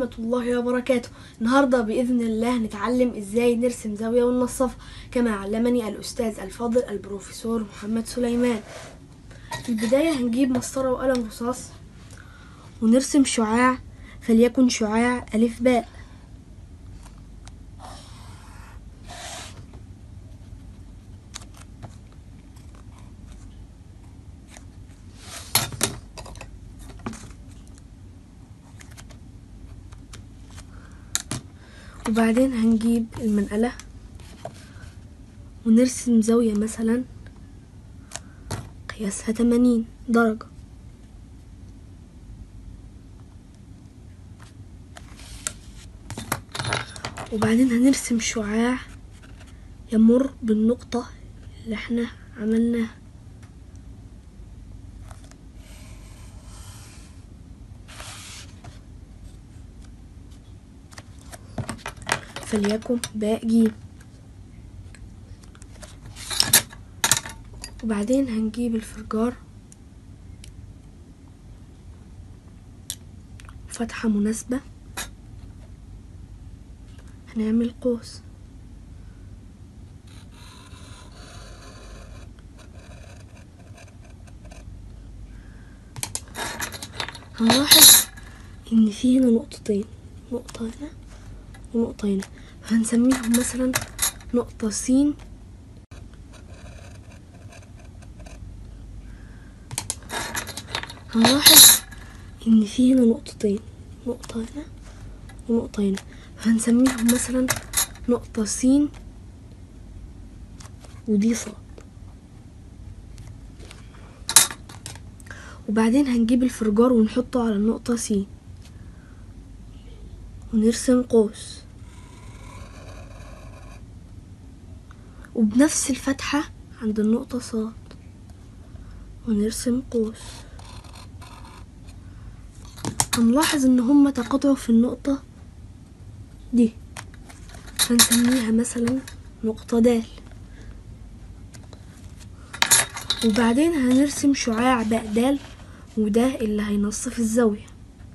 ورحمة الله وبركاته النهاردة بإذن الله نتعلم إزاي نرسم زاوية وننصفها كما علمني الأستاذ الفاضل البروفيسور محمد سليمان في البداية هنجيب مسطرة وقلم رصاص ونرسم شعاع فليكن شعاع ألف باء وبعدين هنجيب المنقلة ونرسم زاوية مثلا قياسها 80 درجة وبعدين هنرسم شعاع يمر بالنقطة اللي احنا عملناها فليكن باء جيم وبعدين هنجيب الفرجار فتحة مناسبة هنعمل قوس هنلاحظ ان في هنا نقطتين نقطة هنا ونقطة هنا هنسميهم مثلا نقطة س هنلاحظ ان في هنا نقطتين نقطة هنا ونقطة هنا هنسميهم مثلا نقطة س ودي صاد وبعدين هنجيب الفرجار ونحطه على النقطة س ونرسم قوس وبنفس الفتحة عند النقطة صاد ونرسم قوس هنلاحظ ان هما تقاطعوا في النقطة دي هنسميها مثلا نقطة د وبعدين هنرسم شعاع باء د وده اللي هينصف الزاوية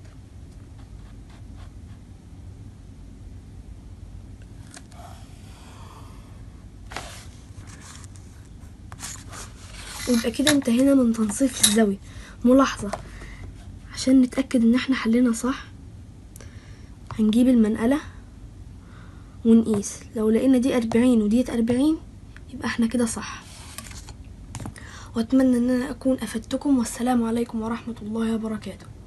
ويبقى كده انتهينا من تنصيف الزاوية ملاحظة عشان نتأكد ان احنا حلينا صح هنجيب المنقلة ونقيس لو لقينا دي أربعين وديت أربعين يبقى احنا كده صح واتمنى ان انا اكون افدتكم والسلام عليكم ورحمة الله وبركاته